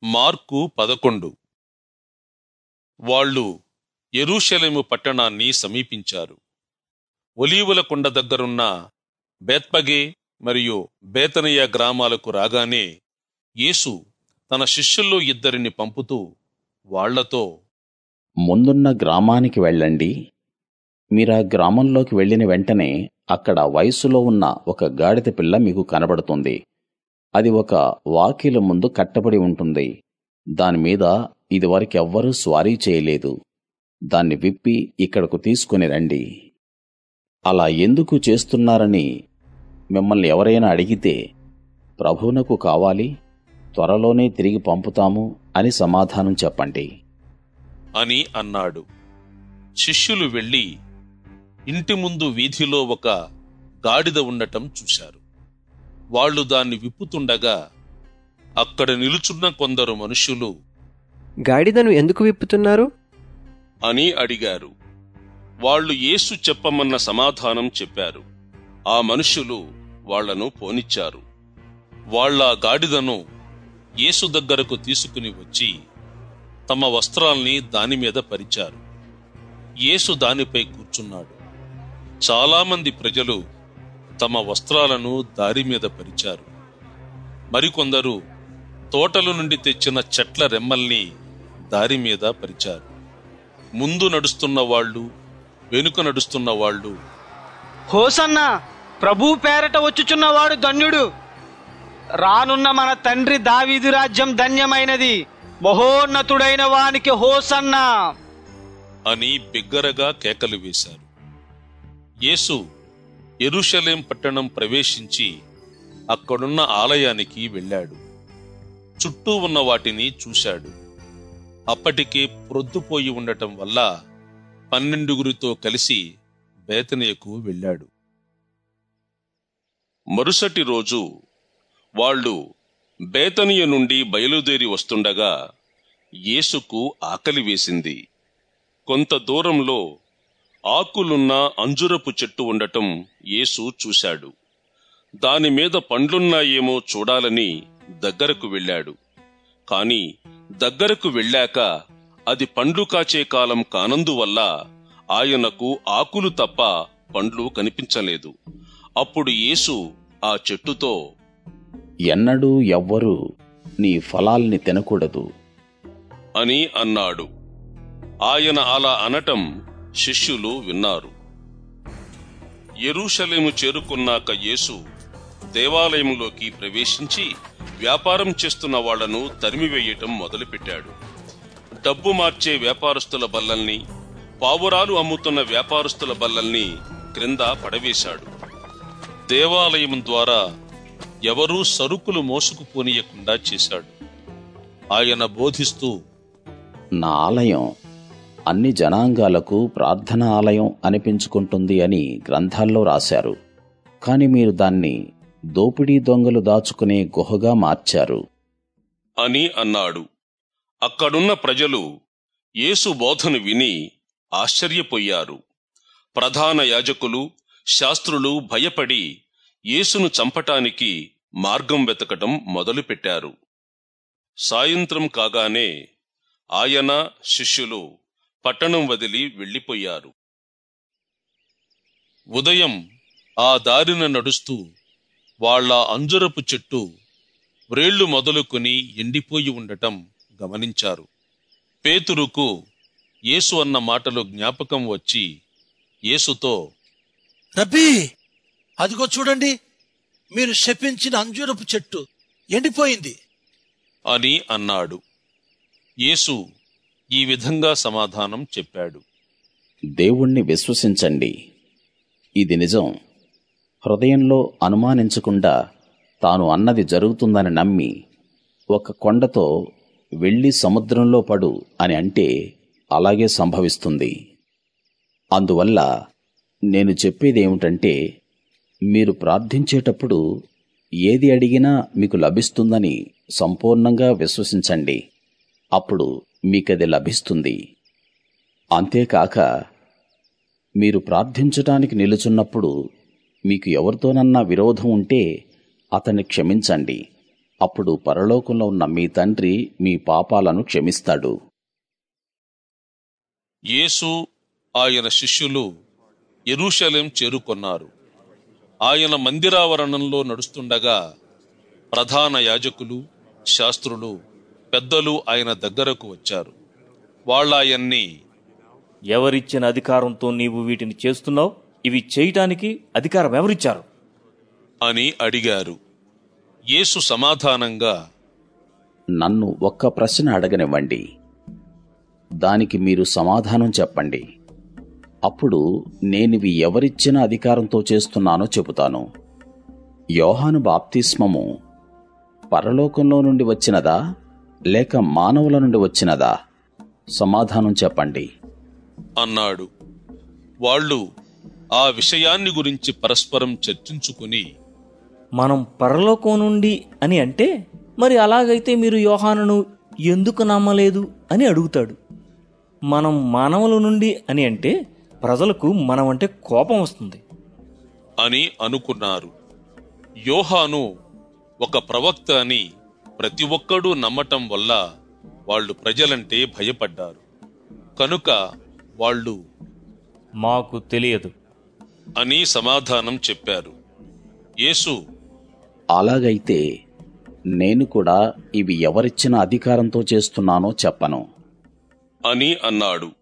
mark పదకొండు వాళ్ళు యెరూషలేము పట్టణాన్ని సమీపించారు ఒలీవుల కొండ దగ్గరున్న బేత్పగే మరియు బేతనయ్య గ్రామాలకు రాగానే యేసు తన శిష్యుల్లో ఇద్దరిని పంపుతూ వాళ్లతో ముందున్న గ్రామానికి వెళ్ళండి మీరా గ్రామంలోకి వెళ్ళిన వెంటనే అక్కడ వయస్సులో ఉన్న ఒక గాడిద పిల్ల మీకు కనబడుతుంది అది ఒక వాకిలి ముందు కట్టబడి ఉంటుంది దానిమీద ఇదివరకెవ్వరూ స్వారీ చేయలేదు దాన్ని విప్పి ఇక్కడకు తీసుకుని రండి అలా ఎందుకు చేస్తున్నారని మిమ్మల్ని ఎవరైనా అడిగితే ప్రభువునకు కావాలి త్వరలోనే తిరిగి పంపుతాము అని సమాధానం చెప్పండి అని అన్నాడు శిష్యులు వెళ్ళి ఇంటి ముందు వీధిలో ఒక గాడిద ఉండటం చూశారు వాళ్ళు దాన్ని విప్పుతుండగా అక్కడ నిలుచున్న కొందరు మనుష్యులు గాడిదను ఎందుకు విప్పుతున్నారు అని అడిగారు వాళ్ళు యేసు చెప్పమన్న సమాధానం చెప్పారు ఆ మనుష్యులు వాళ్లను పోనిచ్చారు వాళ్ళ గాడిదను యేసు దగ్గరకు తీసుకుని వచ్చి తమ వస్త్రాల్ని దానిమీద పరిచారు యేసు దానిపై కూర్చున్నాడు చాలామంది ప్రజలు తమ వస్త్రాలను దారి మీద పరిచారు మరికొందరు తోటల నుండి తెచ్చిన చెట్ల రెమ్మల్ని దారి మీద పరిచారు ముందు నడుస్తున్న వాళ్ళు వెనుక నడుస్తున్న వాళ్ళు హోసన్న ప్రభు పేరట వచ్చుచున్నవాడు ధన్యుడు రానున్న మన తండ్రి దావీదు రాజ్యం ధన్యమైనది మహోన్నతుడైన వానికి హోసన్న అని బిగ్గరగా కేకలు వేశారు యేసు యెరూషలేం పట్టణం ప్రవేశించి అక్కడున్న ఆలయానికి వెళ్ళాడు చుట్టూ ఉన్న వాటిని చూశాడు అప్పటికే ప్రొద్దుపోయి ఉండటం వల్ల పన్నెండుగురితో కలిసి బేతనియకు వెళ్ళాడు మరుసటి రోజు వాళ్ళు బేతనియ నుండి బయలుదేరి వస్తుండగా యేసుకు ఆకలి వేసింది కొంత దూరంలో ఆకులున్న అంజురపు చెట్టు ఉండటం యేసు చూశాడు దాని మీద పండ్లున్నాయేమో చూడాలని దగ్గరకు వెళ్ళాడు కాని దగ్గరకు వెళ్ళాక అది పండ్లు కాచే కాలం కానందువల్ల ఆయనకు ఆకులు తప్ప పండ్లు కనిపించలేదు అప్పుడు యేసు ఆ చెట్టుతో ఎన్నడూ ఎవ్వరూ నీ ఫలాల్ని తినకూడదు అని అన్నాడు ఆయన అలా అనటం శిష్యులు విన్నారు యెరూషలేము చేరుకున్నాక యేసు దేవాలయంలోకి ప్రవేశించి వ్యాపారం చేస్తున్న వాళ్లను తరిమివేయటం మొదలుపెట్టాడు డబ్బు మార్చే వ్యాపారస్తుల బల్లల్ని పావురాలు అమ్ముతున్న వ్యాపారస్తుల బల్లల్ని క్రింద పడవేశాడు దేవాలయం ద్వారా ఎవరూ సరుకులు మోసుకుపోనీయకుండా చేశాడు ఆయన బోధిస్తూ నా ఆలయం అన్ని జనాంగాలకు ప్రార్థన ఆలయం అనిపించుకుంటుంది అని గ్రంథాల్లో రాశారు కాని మీరు దాన్ని దోపిడీ దొంగలు దాచుకునే గుహగా మార్చారు అని అన్నాడు అక్కడున్న ప్రజలు యేసు బోధను విని ఆశ్చర్యపోయారు ప్రధాన యాజకులు శాస్త్రులు భయపడి యేసును చంపటానికి మార్గం వెతకటం మొదలుపెట్టారు సాయంత్రం కాగానే ఆయన శిష్యులు పట్టణం వదిలి వెళ్ళిపోయారు ఉదయం ఆ దారిన నడుస్తూ వాళ్ళ అంజురపు చెట్టు వ్రేళ్లు మొదలుకొని ఎండిపోయి ఉండటం గమనించారు పేతురుకు యేసు అన్న మాటలు జ్ఞాపకం వచ్చి యేసుతో రబ్బీ అదిగో చూడండి మీరు శపించిన అంజూరపు చెట్టు ఎండిపోయింది అని అన్నాడు యేసు ఈ విధంగా సమాధానం చెప్పాడు దేవుణ్ణి విశ్వసించండి ఇది నిజం హృదయంలో అనుమానించకుండా తాను అన్నది జరుగుతుందని నమ్మి ఒక కొండతో వెళ్ళి సముద్రంలో పడు అని అంటే అలాగే సంభవిస్తుంది అందువల్ల నేను చెప్పేదేమిటంటే మీరు ప్రార్థించేటప్పుడు ఏది అడిగినా మీకు లభిస్తుందని సంపూర్ణంగా విశ్వసించండి అప్పుడు మీకది లభిస్తుంది అంతేకాక మీరు ప్రార్థించటానికి నిలుచున్నప్పుడు మీకు ఎవరితోనన్నా విరోధం ఉంటే అతన్ని క్షమించండి అప్పుడు పరలోకంలో ఉన్న మీ తండ్రి మీ పాపాలను క్షమిస్తాడు యేసు ఆయన శిష్యులు ఎరూషలేం చేరుకొన్నారు ఆయన మందిరావరణంలో నడుస్తుండగా ప్రధాన యాజకులు శాస్త్రులు పెద్దలు ఆయన దగ్గరకు వచ్చారు వాళ్ళాయన్ని ఎవరిచ్చిన అధికారంతో నీవు వీటిని చేస్తున్నావు ఇవి చేయటానికి అధికారం ఎవరిచ్చారు అని అడిగారు యేసు సమాధానంగా నన్ను ఒక్క ప్రశ్న అడగనివ్వండి దానికి మీరు సమాధానం చెప్పండి అప్పుడు నేనివి ఎవరిచ్చిన అధికారంతో చేస్తున్నానో చెబుతాను యోహాను బాప్తిస్మము పరలోకంలో నుండి వచ్చినదా లేక మానవుల నుండి వచ్చినదా సమాధానం చెప్పండి అన్నాడు వాళ్ళు ఆ విషయాన్ని గురించి పరస్పరం చర్చించుకుని మనం పరలోకం నుండి అని అంటే మరి అలాగైతే మీరు యోహానును ఎందుకు నమ్మలేదు అని అడుగుతాడు మనం మానవుల నుండి అని అంటే ప్రజలకు మనం అంటే కోపం వస్తుంది అని అనుకున్నారు యోహాను ఒక ప్రవక్త అని ప్రతి ఒక్కడూ నమ్మటం వల్ల వాళ్ళు ప్రజలంటే భయపడ్డారు కనుక వాళ్ళు మాకు తెలియదు అని సమాధానం చెప్పారు యేసు అలాగైతే నేను కూడా ఇవి ఎవరిచ్చిన అధికారంతో చేస్తున్నానో చెప్పను అని అన్నాడు